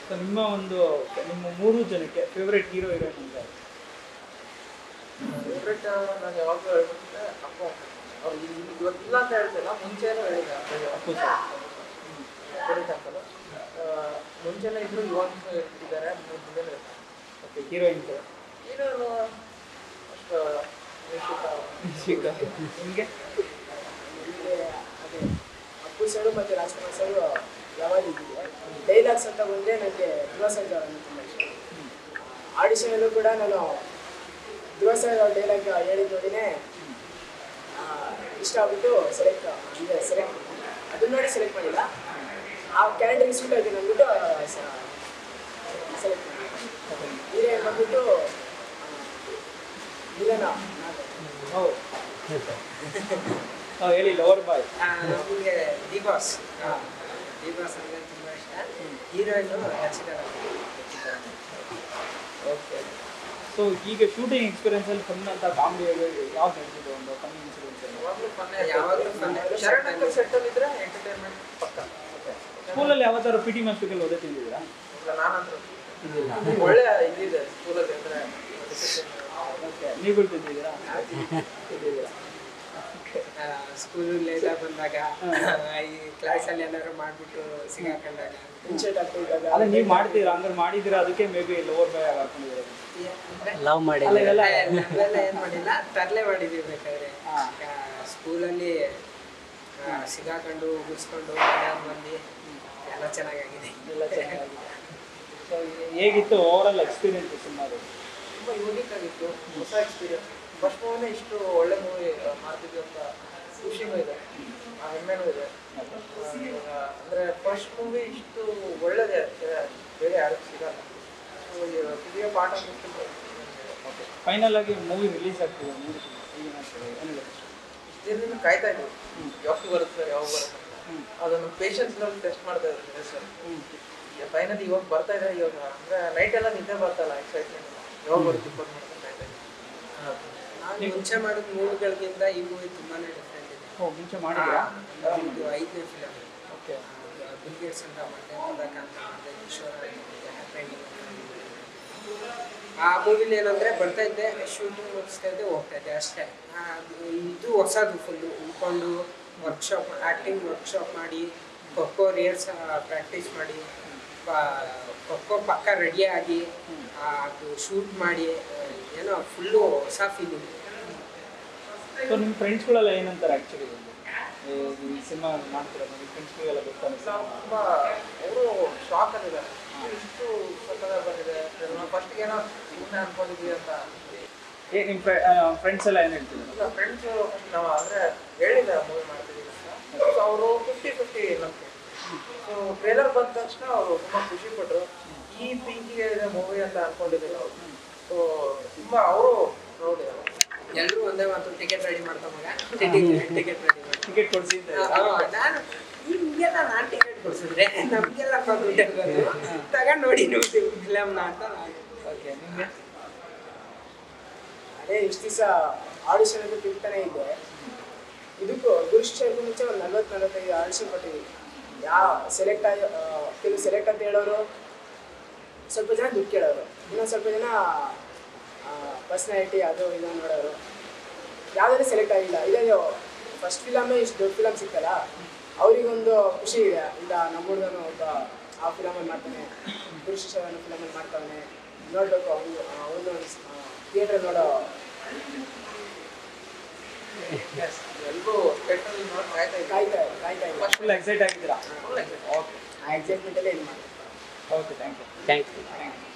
So ನಿಮ್ಮ ಒಂದು ನಿಮ್ಮ ಮೂರು ಜನಕ್ಕೆ ಫೇವ್ರೆಟ್ ಹೀರೋ ಹೀರೋಯಿನ್ ಅಂತ ಯಾರು? ಫೇವ್ರೆಟ್ ನಾನು ಯಾವಾಗಲೂ ಹೇಳ್ಬಿಟ್ಟಿದ್ದೆ ಅಪ್ಪ ಅವ್ರು ಇವತ್ತು ಇಲ್ಲ ಅಂತ ಹೇಳ್ತಿಲ್ಲ ಮುಂಚೆನೂ ಹೇಳಿದ್ದೆ ಅಪ್ಪು ಸರ್ ಫೇವ್ರೆಟ್ ಅಂತಲ್ಲ ಮುಂಚೆನೇ ಇದ್ರು ಇವಾಗ ಇಟ್ಟಿದ್ದಾರೆ ಮುಂದೆ ಓಕೆ ಹೀರೋಯಿನ್ ಸರ್ ಹೀರೋನು ಅಷ್ಟು ನಿಶ್ಚಿತ ನಿಮಗೆ ನಮಗೆ ಅದೇ ಅಪ್ಪು ಸರು ಮತ್ತು ರಾಜ್ಕುಮಾರ್ ಸರು ಯಾವಾಗ ಇದ್ದಿದೆ ಡೈಲಾಗ್ಸ್ ಅಂತ ಬಂದರೆ ನನಗೆ ಧ್ರುವ ಸರ್ಜ್ ಅವರನ್ನು ತುಂಬ ಇಷ್ಟ ಆಡಿಷನಲ್ಲೂ ಕೂಡ ನಾನು ಧ್ರುವ ಸರ್ ಅವ್ರ ಡೈಲಾಗ್ ಹೇಳಿದ ನೋಡಿನೇ ಆ, ಇಷ್ಟ ಆಗ್ಬಿಟ್ಟು ಸೆಲೆಕ್ಟ್ ಅಂದರೆ ಸೆಲೆಕ್ಟ್ ಅದನ್ನ ನೋಡಿ ಸೆಲೆಕ್ಟ್ ಮಾಡಿಲ್ಲ ಆ ಕ್ಯಾರೆಕ್ಟರ್ಗೆ ಸೂಟ್ ಆಗಿದೆ ಅಂದ್ಬಿಟ್ಟು ಸೆಲೆಕ್ಟ್ ಮಾಡಿ ಹೀರೋಯಿನ್ ಬಂದ್ಬಿಟ್ಟು ವಿಲನ ಹೌದು ಹಾಂ ಹೇಳಿ ಲವರ್ ಬಾಯ್ ನಮಗೆ ಡಿ ಬಾಸ್ ಡಿ ಬಾಸ್ ಅಂದರೆ ತುಂಬ ಇಷ್ಟ ಹೀರೋಯಿನ್ನು ರಚಿತಾ ಓಕೆ ಸೊ ಈಗ ಶೂಟಿಂಗ್ ಎಕ್ಸ್ಪೀರಿಯನ್ಸಲ್ಲಿ ಫನ್ ಅಂತ ಕಾಮಿಡಿ ಯಾವ್ದು ನಡೆದಿದೆ ಒಂದು ಫನ್ ಇನ್ಸಿಡೆನ್ಸ್ ಯಾವಾಗಲೂ ಫನ್ನೇ ಯಾವಾಗ್ಲೂ fun. ಶರಣ್ ಅಂಕಲ್ ಸೆಟ್ಟಲ್ಲಿ ಇದ್ರೆ ಎಂಟರ್ಟೈನ್ಮೆಂಟ್ ಪಕ್ಕ ಸ್ಕೂಲಲ್ಲಿ ಯಾವತ್ತಾರು ಪಿ ಟಿ ಮಾಸ್ಟರ್ಗೆಲ್ಲ ಓದುತ್ತಿದ್ದೀರಾ ಇಲ್ಲ ನಾನಂದ್ರೆ ಒಳ್ಳೆ ಇದಿದೆ ಸ್ಕೂಲಲ್ಲಿ ಅಂದರೆ ಓಕೆ ನೀವು ಬಿಡ್ತಿದ್ದೀರಾ ಇದ್ದೀರಾ ಸ್ಕೂಲ್ ಲೇಟ ಬಂದಾಗ ಈ ಕ್ಲಾಸಲ್ಲಿ ಏನಾದ್ರು ಮಾಡಿಬಿಟ್ಟು ಸಿಗಾಕೊಂಡಾಗ ಇನ್ಶರ್ಟ್ ಆಗ್ತಿದ್ದಾಗ ಅಲ್ಲ ನೀವು ಮಾಡ್ತೀರಾ ಹಂಗಾರೆ ಮಾಡಿದ್ದೀರಾ ಅದಕ್ಕೆ ಮೇ ಬಿ ಲವರ್ ಬಾಯ್ ಹಾಕೊಂಡಿದ್ದೀರಾ ಲವ್ ಮಾಡಿ ಅಲ್ಲ ಇವೆಲ್ಲ ನಾವೆಲ್ಲ ಏನು ಮಾಡಿಲ್ಲ ತರಲೆ ಮಾಡಿದ್ದೀವಿ ಬೇಕಾದ್ರೆ ಹಾ. ಸ್ಕೂಲಲ್ಲಿ ಸಿಗಾಕೊಂಡು ಉಗಿಸ್ಕೊಂಡು ಮನೆಯವ್ರು ಬಂದು ಎಲ್ಲ ಚೆನ್ನಾಗಾಗಿದೆ ಎಲ್ಲ ಚೆನ್ನಾಗಿದೆ ಸೊ ಹೇಗಿತ್ತು ಓವರಾಲ್ ಎಕ್ಸ್ಪೀರಿಯನ್ಸ್ ಸುಮಾರು ತುಂಬ ಯೂನಿಕ್ ಆಗಿತ್ತು ಹೊಸ ಎಕ್ಸ್ಪೀರಿಯನ್ಸ್ ಫಸ್ಟ್ ಮೂವಿನೇ ಇಷ್ಟು ಒಳ್ಳೆ ಮೂವಿ ಮಾಡ್ತಿದ್ವಿ ಅಂತ ಖುಷಿನೂ ಇದೆ ಆ ಹೆಮ್ಮೆನೂ ಇದೆ ಆ, ಅಂದ್ರೆ ಫಸ್ಟ್ ಮೂವಿ ಇಷ್ಟು ಒಳ್ಳೆದೇ ಆ, ಬೇರೆ ಯಾರು ಸಿಗಲ್ಲ ಸೊ ಪುದಿಯ ಪಾಠ ಮುಗಿಸ್ತಿದ್ರೆ ಫೈನಲ್ ಆಗಿ ಮೂವಿ ರಿಲೀಸ್ ಆಗ್ತಿದೆ ಮೂರು ಏನಾಗ್ತದೆ ಏನಿಲ್ಲ ಇದರಿಂದ ಕಾಯ್ತಾ ಇದ್ವಿ ಯಾವಾಗ ಬರುತ್ತೆ ಯಾವಾಗ ಬರುತ್ತೆ ಅಂತ. ಹ್ಮ್. ಅದನ್ನು ಪೇಷನ್ಸ್ ಲೆವೆಲ್ ಟೆಸ್ಟ್ ಮಾಡ್ತಾ ಇದ್ದಾರೆ ಸರ್ ಹ್ಞೂ ಫೈನಲ್ ಇವಾಗ ಬರ್ತಾ ಇದೆ ಇವಾಗ ಅಂದ್ರೆ ನೈಟ್ ಎಲ್ಲ ನಿದ್ದೆ ಬರ್ತಲ್ಲ ಎಕ್ಸೈಟ್ಮೆಂಟ್ ಯಾವಾಗ ಬರುತ್ತೆ ಇಪ್ಪತ್ತು ಮಾಡ್ಕೊಂಡು ಕಾಯ್ತಾ ಇದ್ದೀವಿ ನಾನು ಮುಂಚೆ ಮಾಡಿದ ಮೂವಿಗಳಿಗಿಂತ ಈ ಮೂವಿ ತುಂಬಾನೇ ಡಿಫ್ರೆಂಟ್ ಇದೆ ಓ ಮುಂಚೆ ಮಾಡಿದ್ರಾ ಆ, ಇದು ಐದನೇ ಫಿಲಮ್ ಓಕೆ ಬಿಲ್ಗೇಟ್ಸ್ ಅಂತ ಮಾಡಿದೆ ಮಂದಕಾಂತ ಮಾಡಿದೆ ಕಿಶೋರ ಮಾಡಿದೆ ಹ್ಯಾಪಿ ಆ ಮೂವಿಲಿ ಏನಂದ್ರೆ ಬರ್ತಾ ಇದ್ದೆ ಶೂಟಿಂಗ್ ಮುಗಿಸ್ತಾ ಇದ್ದೆ ಹೋಗ್ತಾ ಇದ್ದೆ ಅಷ್ಟೇ ಆ, ಅದು- ಇದು ಹೊಸದು ಫುಲ್ಲು ಉಳ್ಕೊಂಡು ವರ್ಕ್ಶಾಪ್ ಆ್ಯಕ್ಟಿಂಗ್ ವರ್ಕ್ಶಾಪ್ ಮಾಡಿ ಖೋಖೋ ರಿಯಲ್ಸ್ ಪ್ರಾಕ್ಟೀಸ್ ಮಾಡಿ ಖೋಖೋ ಪಕ್ಕ ರೆಡಿಯಾಗಿ ಅದು ಶೂಟ್ ಮಾಡಿ ಆ, ಏನೋ ಫುಲ್ಲು ಹೊಸ ಫೀಲಿಂಗ್ ಸೊ ನಿಮ್ಮ ಫ್ರೆಂಡ್ಸ್ಗಳೆಲ್ಲ ಏನಂತಾರೆ ಆ್ಯಕ್ಚುಲಿ ಈ ಸಿನಿಮಾ ಮಾಡ್ತೀರಾ ನಿಮ್ಮ ಫ್ರೆಂಡ್ಸ್ಗಳಿಗೆಲ್ಲ ಗೊತ್ತಾನೆ ತುಂಬ ಅವರು ಶಾಕ್ ಆಗಿದ್ದಾರೆ ಇಷ್ಟು ಸಕ್ಕದಾಗ ಬಂದಿದೆ ಫಸ್ಟ್ಗೆ ಏನೋ ಸುಮ್ಮನೆ ಅನ್ಕೊಂಡಿದ್ವಿ ಅಂತ ಏ ನಿಮ್ಮ ಫ್ರೆಂಡ್ಸ್ ಎಲ್ಲ ಏನು ಹೇಳ್ತಿದ್ದಾರೆ ಇಲ್ಲ ಫ್ರೆಂಡ್ಸ್ ನಾವು ಅಂದರೆ ಹೇಳಿದ್ದಾರೆ ಮೂವಿ ಮಾಡ್ತಿದ್ದೀವಿ ಅಂತ ಸೊ ಅವರು ಫಿಫ್ಟಿ ಫಿಫ್ಟಿ ನಂಬಿಕೆ ಸೊ ಟ್ರೇಲರ್ ಬಂದ ತಕ್ಷಣ ಅವರು ತುಂಬ ಖುಷಿ ಪಟ್ಟರು ಈ ಪೀಕಿಗೆ ಇದೆ ಮೂವಿ ಅಂತ ಅನ್ಕೊಂಡಿದ್ದಿಲ್ಲ ಅವರು ಸೊ ತುಂಬ ಅವರು ಪ್ರೌಡ್ ಇದ್ದಾರೆ ಎಲ್ಲರೂ ಒಂದೇ ಮಾತು ಟಿಕೆಟ್ ರೆಡಿ ಮಾಡ್ತಾ ಮಗ ಟಿಕೆಟ್ ರೆಡಿ ಮಾಡಿ ಟಿಕೆಟ್ ಕೊಡಿಸಿ ಅಂತ ಆ, ನಾನು ನಿಮ್ಗೆಲ್ಲ ನಾನು ಟಿಕೆಟ್ ಕೊಡ್ಸಿದ್ರೆ ನಮ್ಗೆಲ್ಲ ದುಡ್ಡು ತಗೊಂಡು ನೋಡಿ ನೀವು ಫಿಲಮ್ನ ಅಂತ ನಾನು ಓಕೆ ನಿಮಗೆ ಅದೇ ಇಷ್ಟು ದಿವಸ ಆಡಿಷನ್ ಅಂತ ತಿಳ್ತಾನೆ ಇದ್ದೆ ಇದಕ್ಕೂ ಗುರುಶಿಕ್ಷಣಕ್ಕೂ ಮುಂಚೆ ಒಂದು ನಲ್ವತ್ತು ನಲವತ್ತೈದು ಆಡಿಷನ್ ಕೊಟ್ಟಿದ್ದೀವಿ ಯಾವ ಸೆಲೆಕ್ಟ್ ಆಗಿ ಆ, ಕೆಲವು ಸೆಲೆಕ್ಟ್ ಅಂತ ಹೇಳೋರು ಸ್ವಲ್ಪ ಜನ ದುಡ್ಡು ಕೇಳೋರು ಇನ್ನೊಂದು ಸ್ವಲ್ಪ ಜನ ಪರ್ಸ್ನಾಲಿಟಿ ಅದು ಇದು ನೋಡೋರು ಯಾವುದಾದ್ರು ಸೆಲೆಕ್ಟ್ ಆಗಿಲ್ಲ ಇದೇ ಫಸ್ಟ್ ಫಿಲಮೇ ಇಷ್ಟು ದೊಡ್ಡ ಫಿಲಮ್ ಸಿಕ್ಕಲ್ಲ ಅವರಿಗೊಂದು ಖುಷಿ ಇದೆ ಇಲ್ಲ ನಮ್ಮ ಹುಡುಗನು ಒಬ್ಬ ಆ ಫಿಲಮಲ್ಲಿ ಮಾಡ್ತಾನೆ ಗುರುಶಿಕ್ಷ ಅನ್ನೋ ಫಿಲಮಲ್ಲಿ ಮಾಡ್ತಾನೆ ನೋಡಬೇಕು ಅವನು ಅವನು ಥಿಯೇಟ್ರಲ್ಲಿ ನೋಡೋ ಎಲ್ಲರೂ ಥಿಯೇಟ್ರಲ್ಲಿ ನೋಡಿ ಕಾಯ್ತಾ ಇದ್ದಾರೆ ಕಾಯ್ತಾ ಕಾಯ್ತಾ ಇಲ್ಲ ಫುಲ್ ಎಕ್ಸೈಟ್ ಆಗಿದ್ದೀರಾ ಫುಲ್ ಎಕ್ಸೈಟ್ ಓಕೆ ಆ ಎಕ್ಸೈಟ್ಮೆಂಟಲ್ಲೇ ಇದು ಮಾಡಿ okay thank you thank you thank you